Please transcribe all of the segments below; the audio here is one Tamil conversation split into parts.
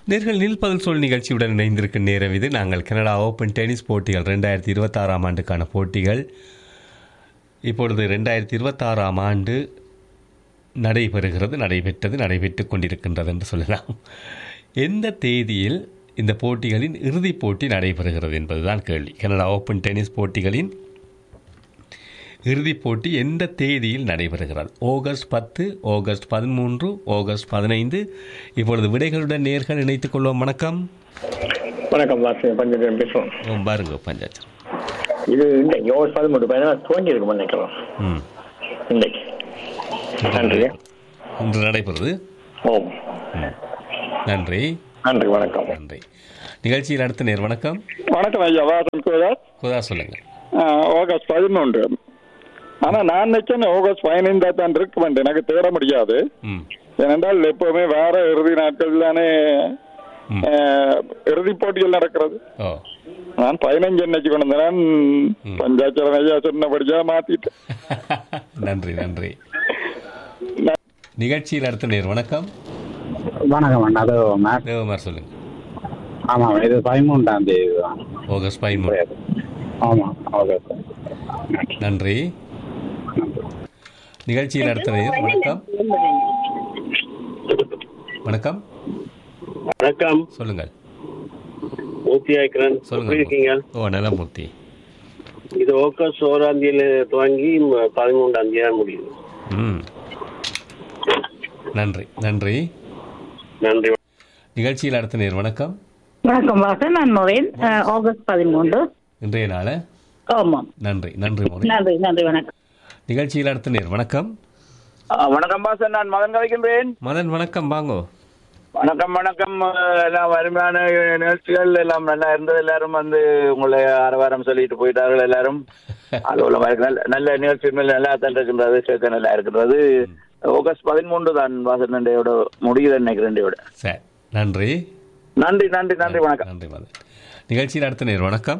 நேர்கள் நில்பதல் சொல் நிகழ்ச்சியுடன் இணைந்திருக்கும் நேரம் இது நாங்கள் கனடா ஓப்பன் டென்னிஸ் போட்டிகள் ரெண்டாயிரத்தி இருபத்தாறாம் ஆண்டுக்கான போட்டிகள் இப்பொழுது ரெண்டாயிரத்தி இருபத்தாறாம் ஆண்டு நடைபெறுகிறது நடைபெற்றது நடைபெற்றுக் கொண்டிருக்கின்றது என்று சொல்லலாம் எந்த தேதியில் இந்த போட்டிகளின் இறுதிப் போட்டி நடைபெறுகிறது என்பதுதான் கேள்வி கனடா ஓப்பன் டென்னிஸ் போட்டிகளின் இறுதிப் போட்டி எந்த தேதியில் நடைபெறுகிறது ஆகஸ்ட் பத்து ஆகஸ்ட் பதிமூன்று ஆகஸ்ட் பதினைந்து இப்பொழுது விடைகளுடன் நேர்கள் இணைத்துக் கொள்வோம் வணக்கம் வணக்கம் வாசி பஞ்சஜன் பேசுவோம் ஓ, பாருங்க பஞ்சாச்சரம் இது இன்றைக்கு ஆகஸ்ட் பதிமூணு பதினாறு துவங்கி இருக்கும் நினைக்கிறோம் ம் இன்றைக்கு நன்றி இன்று நடைபெறுது ஓம் நன்றி நன்றி வணக்கம் நன்றி நிகழ்ச்சியில் அடுத்த நேர் வணக்கம் வணக்கம் ஐயா வாசன் கோதாஸ் குதா சொல்லுங்க ஆகஸ்ட் பதினொன்று ஆனா நான் நினைச்சேன் ஆகஸ்ட் பதினைந்தா தான் இருக்கு எனக்கு தேட முடியாது ம் ஏனென்றால் எப்பவுமே வேற இறுதி நாட்கள் தானே ம். இறுதி போட்டிகள் நடக்கிறது ஓ நான் பதினஞ்சு என்னைக்கு கொண்டு வந்தேன் பஞ்சாச்சரம் ஐயா சொன்னபடியா மாத்திட்டேன் நன்றி நன்றி நிகழ்ச்சியில் அடுத்த நேர் வணக்கம் வணக்கம் அண்ணா அது மேட் தேவமார் சொல்லுங்க ஆமாம் இது பதிமூன்றாம் தேதி தான் ஆகஸ்ட் பதிமூணு ஆமாம் ஓகே நன்றி நிகழ்ச்சியில் அடுத்த நேர் வணக்கம் வணக்கம் வணக்கம் சொல்லுங்கள் மூர்த்தி ஆய்க்கிறன் எப்படி இருக்கீங்க சொல்லுங்க ஓ நலமூர்த்தி இது ஆகஸ்ட் ஓராம் தேதியில துவங்கி ம- பதிமூன்றாம் தேதி தான் முடியுது ம் நன்றி நன்றி நன்றி நிகழ்ச்சியில் அடுத்த நேர் வணக்கம் வணக்கம் வாசன் நான் மொவேன் ஆகஸ்ட் பதிமூன்று இன்றைய நாள ஆமாம் நன்றி நன்றி மோதி நன்றி நன்றி வணக்கம் நிகழ்ச்சியில் அடுத்த நேர் வணக்கம் வணக்கம் பாசன் நான் மகன் கலைக்கின்றேன் மதன் வணக்கம் வாங்கோ வணக்கம் வணக்கம் அஹ், எல்லாம் அருமையான நிகழ்ச்சிகள் எல்லாம் நல்லா இருந்தது எல்லாரும் வந்து உங்களை ஆரவாரம் சொல்லிட்டு போயிட்டார்கள் எல்லாரும் அது உள்ள நல்ல நல்ல நிகழ்ச்சிகள் நல்லா தான் இருக்கின்றது சேர்க்க நல்லா இருக்கிறது ஆகஸ்ட் பதிமூன்று தான் வாசன் நண்டையோட முடியுது நினைக்கிறேன் நண்டையோட சரி நன்றி நன்றி நன்றி நன்றி வணக்கம் நன்றி மதன் நிகழ்ச்சியில் அடுத்த நேர் வணக்கம்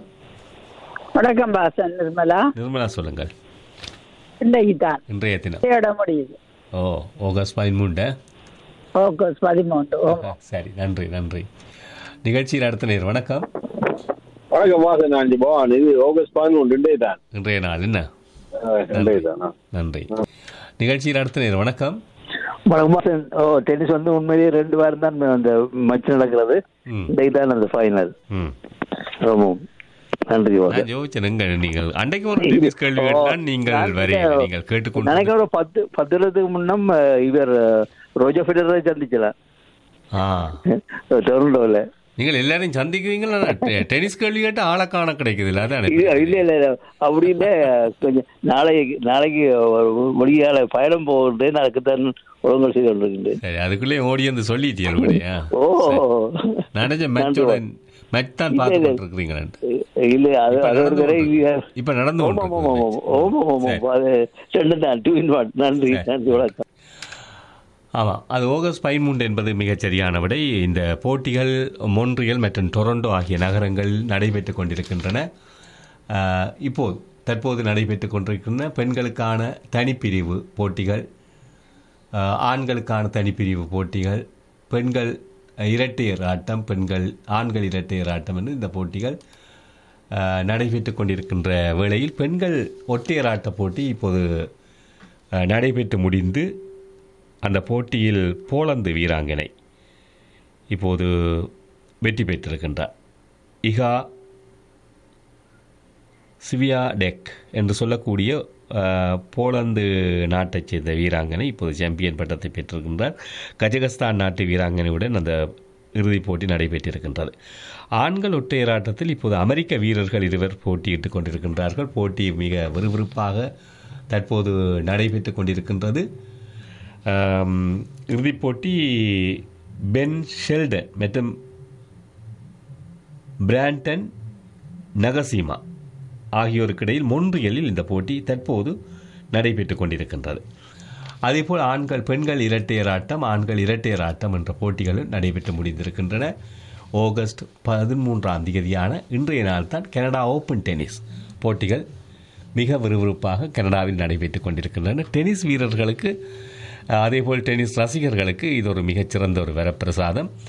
வணக்கம் வாசன் நிர்மலா நிர்மலா சொல்லுங்கள் இன்றைக்கு தான் இன்றைய தினம் தேட முடியுது ஓ ஆகஸ்ட் பதிமூன்று ஆகஸ்ட் பதிமூன்று ஆமாம் சரி நன்றி நன்றி நிகழ்ச்சியில் அடுத்த நேர் வணக்கம் வணக்கம் வாசன் நான் பவான் இது ஆகஸ்ட் பதினொன்று ரெண்டே தான் இன்றைய நாள் என்ன ரெண்டே தான் நன்றி நிகழ்ச்சியில் அடுத்த நேர் வணக்கம் வணக்கம் வாசன். ஓ டென்னிஸ் வந்து உண்மையிலேயே ரெண்டு வாரம் தான் அந்த மச்சு நடக்கிறது ம். இன்றைக்கு தான் அந்த ஃபைனல் ம் ஆமாம் நன்றி வாசன் நான் யோசிச்சேன் எங்க நீங்கள் அன்றைக்கு ஒரு டென்னிஸ் கேள்வி கேட்டால் நீங்கள் வரீங்க நீங்கள் கேட்டுக்கொண்டு நினைக்கிற ஒரு பத்து பத்து வருடத்துக்கு முன்னம் அஹ், இவர் அஹ், ரோஜர் ஃபெடரரை சந்திச்சலாம் ஆ டொரண்டோவில் நீங்கள் எல்லாரையும் சந்திக்குவீங்களா டெ- டென்னிஸ் கேள்வி கேட்டு ஆளை காண கிடைக்குது இல்ல அதான் இல்ல இல்ல இல்ல இல்ல. அப்படி இல்ல கொஞ்சம் நாளைக்கு நாளைக்கு ஒரு மொழியால பயணம் போகிறது அதுக்கு தான் ஒழுங்கல் செய்து கொண்டிருக்கின்றேன் சரி அதுக்குள்ளே ஓடி வந்து சொல்லிட்டீங்க அப்படியா ஓ நினைச்ச மேட்சோட மேட்ச் தான் பார்த்து கொண்டிருக்கிறீங்களேன்ட்டு இல்ல அது இப்ப அது ஒரு நடந்து தடவை கொண்டிருக்கு. இப்ப நடந்து ஆமா ஆமா கொண்டிருக்கு ஆமா ஆமா ஆமா அது ரெண்டு தான் டூ இன் ஒன் நன்றி நன்றி வணக்கம் ஆமாம் அது ஆகஸ்ட் பதிமூன்று என்பது மிகச் சரியான விடை இந்த போட்டிகள் மொன்றியல் மற்றும் டொரண்டோ ஆகிய நகரங்கள் நடைபெற்றுக் கொண்டிருக்கின்றன ஆஹ், இப்போது தற்போது நடைபெற்றுக் கொண்டிருக்கின்ற பெண்களுக்கான தனிப்பிரிவு போட்டிகள் ஆஹ், ஆண்களுக்கான தனிப்பிரிவு போட்டிகள் பெண்கள் இரட்டையர் ஆட்டம் பெண்கள் ஆண்கள் இரட்டையர் ஆட்டம் என்று இந்த போட்டிகள் ஆஹ், நடைபெற்றுக் கொண்டிருக்கின்ற வேளையில் பெண்கள் ஒற்றையர் ஆட்ட போட்டி இப்போது ஆஹ், நடைபெற்று முடிந்து அந்த போட்டியில் போலந்து வீராங்கனை இப்போது வெற்றி பெற்றிருக்கின்றார் இகா சிவியா டெக் என்று சொல்லக்கூடிய அஹ், போலந்து நாட்டைச் சேர்ந்த வீராங்கனை இப்போது சாம்பியன் பட்டத்தை பெற்றிருக்கின்றார் கஜகஸ்தான் நாட்டு வீராங்கனையுடன் அந்த இறுதிப் போட்டி நடைபெற்றிருக்கின்றது ஆண்கள் ஒற்றையர் ஆட்டத்தில் இப்போது அமெரிக்க வீரர்கள் இருவர் போட்டியிட்டுக் கொண்டிருக்கின்றார்கள் போட்டி மிக விறுவிறுப்பாக தற்போது நடைபெற்றுக் கொண்டிருக்கின்றது ஆம், இறுதிப் போட்டி பென் ஷெல்டன் மற்றும் பிராண்டன் நகசீமா ஆகியோருக்கிடையில் மொன்றியலில் இந்த போட்டி தற்போது நடைபெற்றுக் கொண்டிருக்கின்றது அதேபோல் ஆண்கள் பெண்கள் இரட்டையர் ஆட்டம் ஆண்கள் இரட்டையர் ஆட்டம் என்ற போட்டிகளும் நடைபெற்று முடிந்திருக்கின்றன ஆகஸ்ட் பதிமூன்றாம் தேதியான இன்றைய நாள் தான் கனடா ஓப்பன் டென்னிஸ் போட்டிகள் மிக விறுவிறுப்பாக கனடாவில் நடைபெற்றுக் கொண்டிருக்கின்றன டென்னிஸ் வீரர்களுக்கு அஹ், அதேபோல் டென்னிஸ் ரசிகர்களுக்கு இது ஒரு மிகச்சிறந்த ஒரு வரப்பிரசாதம்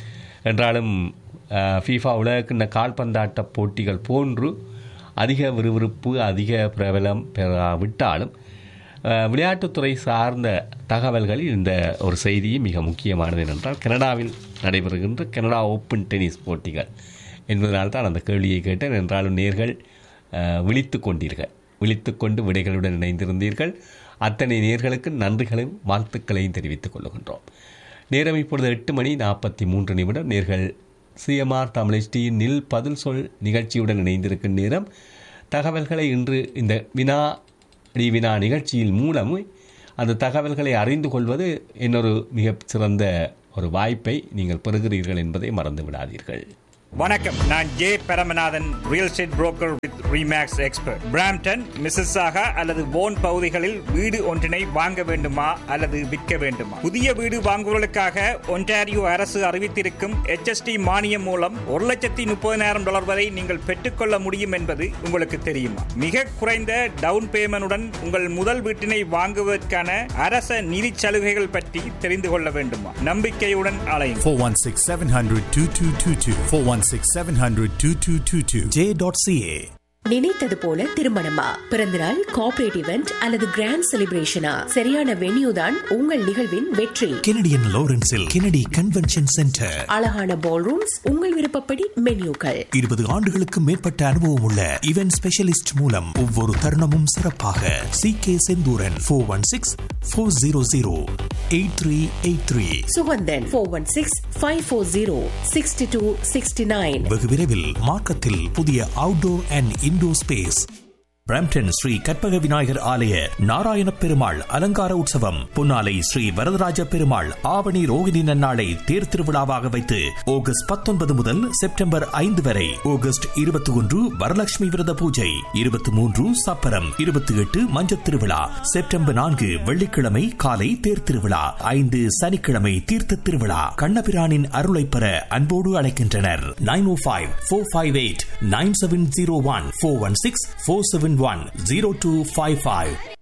என்றாலும் ஃபீஃபா உலகக்கிண்ண கால்பந்தாட்ட போட்டிகள் போன்று அதிக விறுவிறுப்பு அதிக பிரபலம் பெறாவிட்டாலும் அஹ், விளையாட்டுத்துறை சார்ந்த தகவல்களில் இந்த ஒரு செய்தி மிக முக்கியமானது என்னென்றால் கனடாவில் நடைபெறுகின்ற கனடா ஓப்பன் டென்னிஸ் போட்டிகள் என்பதனால் தான் அந்த கேள்வியை கேட்டேன் என்றாலும் நேர்கள் அஹ், விழித்து கொண்டீர்கள் விழித்து கொண்டு விடைகளுடன் இணைந்திருந்தீர்கள் அத்தனை நேர்களுக்கு நன்றிகளையும் வாழ்த்துக்களையும் தெரிவித்துக் கொள்ளுகின்றோம் நேரம் இப்பொழுது எட்டு மணி நாற்பத்தி மூன்று நிமிடம் நேர்கள் சிஎம்ஆர் தமிழ் நில் பதில் சொல் நிகழ்ச்சியுடன் இணைந்திருக்கும் நேரம் தகவல்களை இன்று இந்த வினா அடி வினா நிகழ்ச்சியின் மூலம் அந்த தகவல்களை அறிந்து கொள்வது இன்னொரு மிகச் சிறந்த ஒரு வாய்ப்பை நீங்கள் பெறுகிறீர்கள் என்பதை மறந்து விடாதீர்கள் வணக்கம் நான் J Paramanathan real estate broker with ReMax expert Brampton Mississauga அல்லது போன் பகுதிகளில் வீடு ஒன்றினை வாங்க வேண்டுமா அல்லது விற்க வேண்டுமா புதிய வீடு வாங்குவதற்காக ஒன்டாரியோ அரசு அறிவித்திருக்கும் HST மானியம் மூலம் ஒரு லட்சத்தி முப்பதினாயிரம் டாலர் வரை நீங்கள் பெற்றுக்கொள்ள முடியும் என்பது உங்களுக்கு தெரியுமா மிக குறைந்த டவுன் பேமெண்டுடன் உங்கள் முதல் வீட்டினை வாங்குவதற்கான அரச நிதி சலுகைகள் பற்றி தெரிந்து கொள்ள வேண்டுமா நம்பிக்கையுடன் அலையும் 416 700 2222. 416 700 2222. J.ca. நினைத்தது போல திருமணமா பிறந்தநாள் கார்ப்பரேட் இவெண்ட் அல்லது கிராண்ட் செலிப்ரேஷனா சரியான வென்யூ தான் உங்கள் நிகழ்வின் வெற்றி கெனடியன் லாரன்ஸில் கெனடி கன்வென்ஷன் சென்டர் அழகான பால் ரூம்ஸ் உங்கள் விருப்பப்படி மென்யூக்கள் இருபது ஆண்டுகளுக்கு மேற்பட்ட அனுபவம் உள்ள இவென்ட் ஸ்பெஷலிஸ்ட் மூலம் ஒவ்வொரு தருணமும் சிறப்பாக C K Senthuran four one six four zero zero eight three eight three Suganthan four one six five four zero sixty two sixty nine வெகு விரைவில் மார்க்கத்தில் புதிய outdoor and indoor space Brampton Sri Karpaga Vinayagar ஆலய நாராயண பெருமாள் அலங்கார உற்சவம் புன்னாலை ஸ்ரீ வரதராஜ பெருமாள் ஆவணி ரோகிணி நன்னாளை தேர் திருவிழாவாக வைத்து ஆகஸ்ட் பத்தொன்பது முதல் செப்டம்பர் ஐந்து வரை ஆகஸ்ட் இருபத்தி ஒன்று வரலட்சுமி விரத பூஜை இருபத்தி மூன்று சப்பரம் இருபத்தி எட்டு மஞ்சத் திருவிழா செப்டம்பர் நான்கு வெள்ளிக்கிழமை காலை தேர் திருவிழா ஐந்து சனிக்கிழமை தீர்த்த திருவிழா கண்ணபிரானின் அருளை பெற அன்போடு அழைக்கின்றனர் nine O five four five eight nine seven zero one four one six four seven one zero two five five